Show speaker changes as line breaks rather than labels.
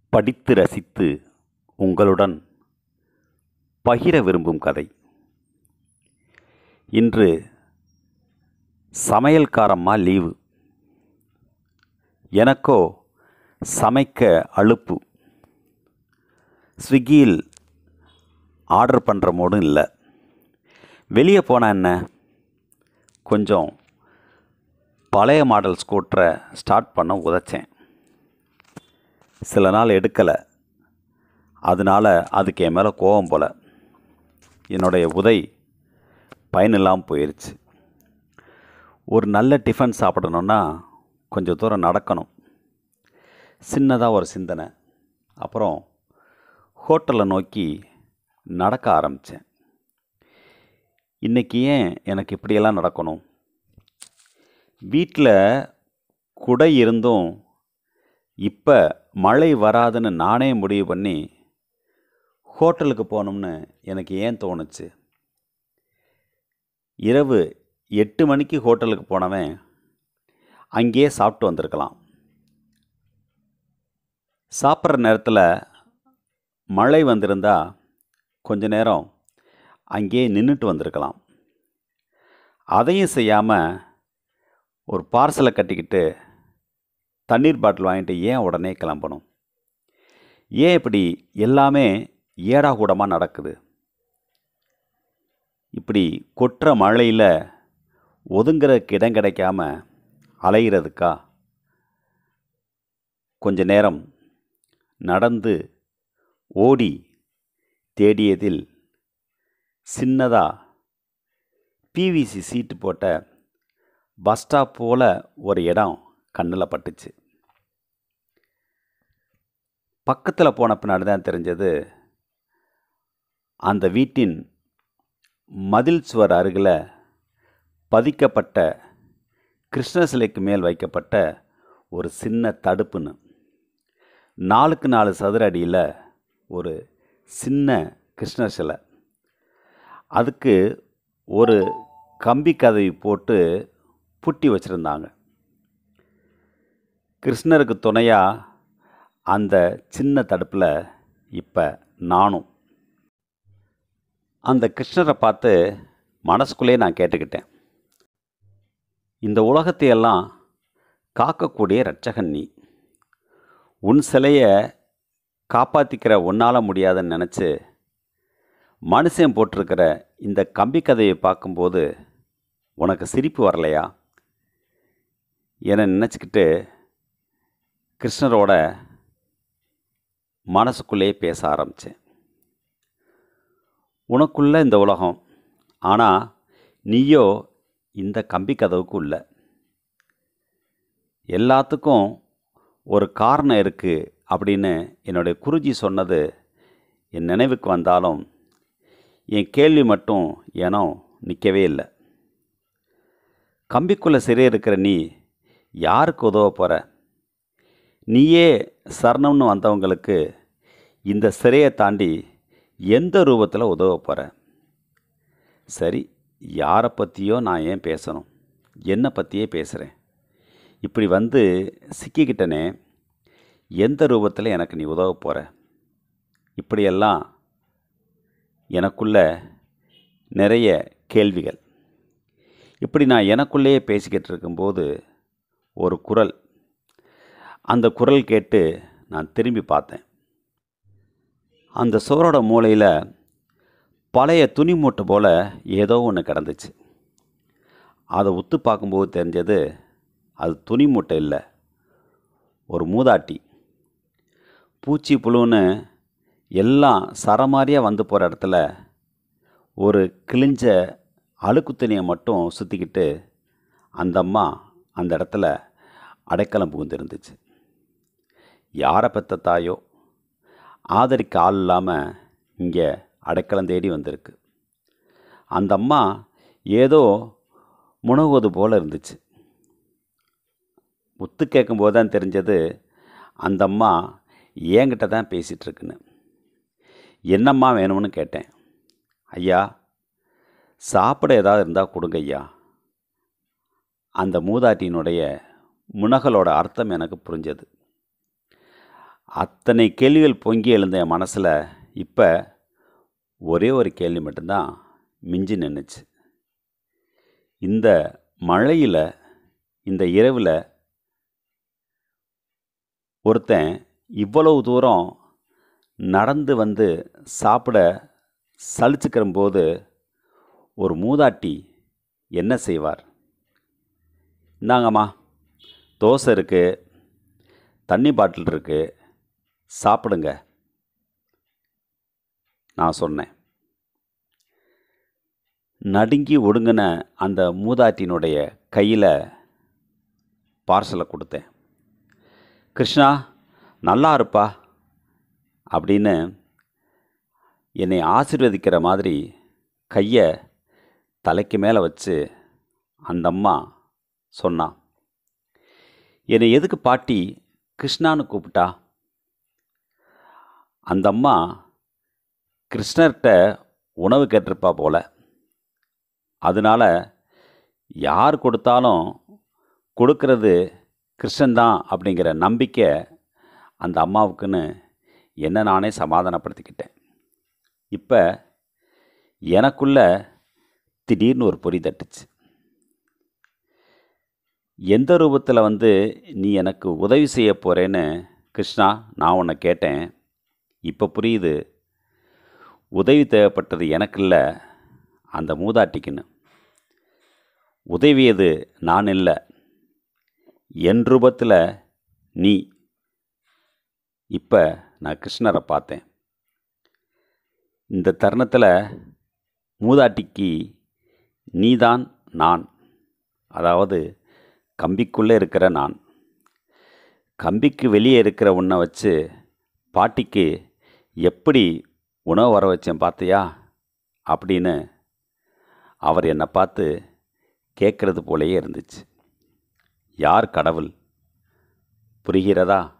படித்து ரசித்து உங்களுடன் பகிர விரும்பும் கதை இன்று சமையல்காரம்மா லீவு எனக்கோ சமைக்க அலுப்பு ஸ்விக்கியில் ஆர்டர் பண்ணுற மூடும் இல்லை வெளியே போனால் என்ன கொஞ்சம் பழைய மாடல் ஸ்கூட்டரை ஸ்டார்ட் பண்ண உதைச்சேன் சில நாள் எடுக்கலை அதனால் அதுக்கு என் மேலே கோபம் போல் என்னுடைய உதை பயனில்லாமல் போயிடுச்சு ஒரு நல்ல டிஃபன் சாப்பிடணுன்னா கொஞ்சம் தூரம் நடக்கணும் சின்னதாக ஒரு சிந்தனை அப்புறம் ஹோட்டலை நோக்கி நடக்க ஆரம்பித்தேன் இன்றைக்கி ஏன் எனக்கு இப்படியெல்லாம் நடக்கணும் வீட்டில் குடை இருந்தும் இப்போ மழை வராதுன்னு நானே முடிவு பண்ணி ஹோட்டலுக்கு போகணும்னு எனக்கு ஏன் தோணுச்சு இரவு எட்டு மணிக்கு ஹோட்டலுக்கு போனவன் அங்கேயே சாப்பிட்டு வந்திருக்கலாம் சாப்பிட்ற நேரத்தில் மழை வந்திருந்தா கொஞ்ச நேரம் அங்கேயே நின்றுட்டு வந்திருக்கலாம் அதையும் செய்யாமல் ஒரு பார்சலை கட்டிக்கிட்டு தண்ணீர் பாட்டில் வாங்கிட்டு ஏன் உடனே கிளம்பணும் ஏன் இப்படி எல்லாமே ஏடாகூடமாக நடக்குது இப்படி கொட்டுற மழையில் ஒதுங்கிறதுக்கு இடம் கிடைக்காம அலைகிறதுக்கா கொஞ்ச நேரம் நடந்து ஓடி தேடியதில் சின்னதாக பிவிசி சீட்டு போட்ட பஸ் ஸ்டாப் போல் ஒரு இடம் கண்ணில் பட்டுச்சு பக்கத்தில் போன பின்னாடி தான் தெரிஞ்சது அந்த வீட்டின் மதில் சுவர் அருகில் பதிக்கப்பட்ட கிருஷ்ண சிலைக்கு மேல் வைக்கப்பட்ட ஒரு சின்ன தடுப்புன்னு நாலுக்கு நாலு சதுர அடியில் ஒரு சின்ன கிருஷ்ணர் சிலை அதுக்கு ஒரு கம்பி கதவி போட்டு புட்டி வச்சுருந்தாங்க கிருஷ்ணருக்கு துணையாக அந்த சின்ன தடுப்பில் இப்போ நானும் அந்த கிருஷ்ணரை பார்த்து மனசுக்குள்ளே நான் கேட்டுக்கிட்டேன் இந்த உலகத்தையெல்லாம் காக்கக்கூடிய ரட்சகன் நீ உன் சிலையை காப்பாற்றிக்கிற உன்னால் முடியாதுன்னு நினச்சி மனுஷன் போட்டிருக்கிற இந்த கம்பி கதையை பார்க்கும்போது உனக்கு சிரிப்பு வரலையா என நினச்சிக்கிட்டு கிருஷ்ணரோட மனசுக்குள்ளேயே பேச ஆரம்பித்தேன் உனக்குள்ள இந்த உலகம் ஆனால் நீயோ இந்த கம்பி கதவுக்கு உள்ள எல்லாத்துக்கும் ஒரு காரணம் இருக்குது அப்படின்னு என்னுடைய குருஜி சொன்னது என் நினைவுக்கு வந்தாலும் என் கேள்வி மட்டும் ஏனோ நிற்கவே இல்லை கம்பிக்குள்ளே சிறை இருக்கிற நீ யாருக்கு உதவ போகிற நீயே சரணம்னு வந்தவங்களுக்கு இந்த சிறையை தாண்டி எந்த ரூபத்தில் உதவ போகிற சரி யாரை பற்றியோ நான் ஏன் பேசணும் என்னை பற்றியே பேசுகிறேன் இப்படி வந்து சிக்கிக்கிட்டனே எந்த ரூபத்தில் எனக்கு நீ உதவ போகிற இப்படியெல்லாம் எனக்குள்ள நிறைய கேள்விகள் இப்படி நான் எனக்குள்ளேயே பேசிக்கிட்டு இருக்கும்போது ஒரு குரல் அந்த குரல் கேட்டு நான் திரும்பி பார்த்தேன் அந்த சுவரோட மூலையில் பழைய துணி மூட்டை போல் ஏதோ ஒன்று கிடந்துச்சு அதை உத்து பார்க்கும்போது தெரிஞ்சது அது துணி மூட்டை இல்லை ஒரு மூதாட்டி பூச்சி புழுன்னு எல்லாம் சரமாரியாக வந்து போகிற இடத்துல ஒரு கிழிஞ்ச அழுக்கு துணியை மட்டும் சுற்றிக்கிட்டு அந்த அம்மா அந்த இடத்துல அடைக்கலம் புகுந்திருந்துச்சு யாரை பெற்ற தாயோ ஆதரிக்க ஆள் இல்லாமல் இங்கே அடைக்கலம் தேடி வந்திருக்கு அந்த அம்மா ஏதோ முனகுவது போல் இருந்துச்சு முத்து கேட்கும்போது தான் தெரிஞ்சது அந்த அம்மா என்கிட்ட தான் பேசிகிட்ருக்குன்னு என்னம்மா வேணும்னு கேட்டேன் ஐயா சாப்பிட ஏதாவது இருந்தால் கொடுங்க ஐயா அந்த மூதாட்டியினுடைய முனகலோட அர்த்தம் எனக்கு புரிஞ்சது அத்தனை கேள்விகள் பொங்கி எழுந்த என் மனசில் இப்போ ஒரே ஒரு கேள்வி மட்டும்தான் மிஞ்சி நின்றுச்சு இந்த மழையில் இந்த இரவில் ஒருத்தன் இவ்வளவு தூரம் நடந்து வந்து சாப்பிட சலிச்சுக்கிற போது ஒரு மூதாட்டி என்ன செய்வார் இந்தாங்கம்மா தோசை இருக்குது தண்ணி பாட்டில் இருக்குது சாப்பிடுங்க நான் சொன்னேன் நடுங்கி ஒடுங்கின அந்த மூதாட்டியினுடைய கையில் பார்சலை கொடுத்தேன் கிருஷ்ணா நல்லா இருப்பா அப்படின்னு என்னை ஆசீர்வதிக்கிற மாதிரி கையை தலைக்கு மேலே வச்சு அந்த அம்மா சொன்னான் என்னை எதுக்கு பாட்டி கிருஷ்ணான்னு கூப்பிட்டா அந்த அம்மா கிருஷ்ணர்கிட்ட உணவு கேட்டிருப்பா போல அதனால யார் கொடுத்தாலும் கொடுக்கறது கிருஷ்ணன் தான் அப்படிங்கிற நம்பிக்கை அந்த அம்மாவுக்குன்னு என்ன நானே சமாதானப்படுத்திக்கிட்டேன் இப்போ எனக்குள்ள திடீர்னு ஒரு பொறி தட்டுச்சு எந்த ரூபத்தில் வந்து நீ எனக்கு உதவி செய்ய போகிறேன்னு கிருஷ்ணா நான் உன்னை கேட்டேன் இப்போ புரியுது உதவி தேவைப்பட்டது எனக்கு இல்லை அந்த மூதாட்டிக்குன்னு உதவியது நான் இல்லை என் ரூபத்தில் நீ இப்போ நான் கிருஷ்ணரை பார்த்தேன் இந்த தருணத்தில் மூதாட்டிக்கு நீதான் நான் அதாவது கம்பிக்குள்ளே இருக்கிற நான் கம்பிக்கு வெளியே இருக்கிற உன்னை வச்சு பாட்டிக்கு எப்படி உணவு வர வச்சேன் பார்த்தியா அப்படின்னு அவர் என்னை பார்த்து கேட்குறது போலயே இருந்துச்சு யார் கடவுள் புரிகிறதா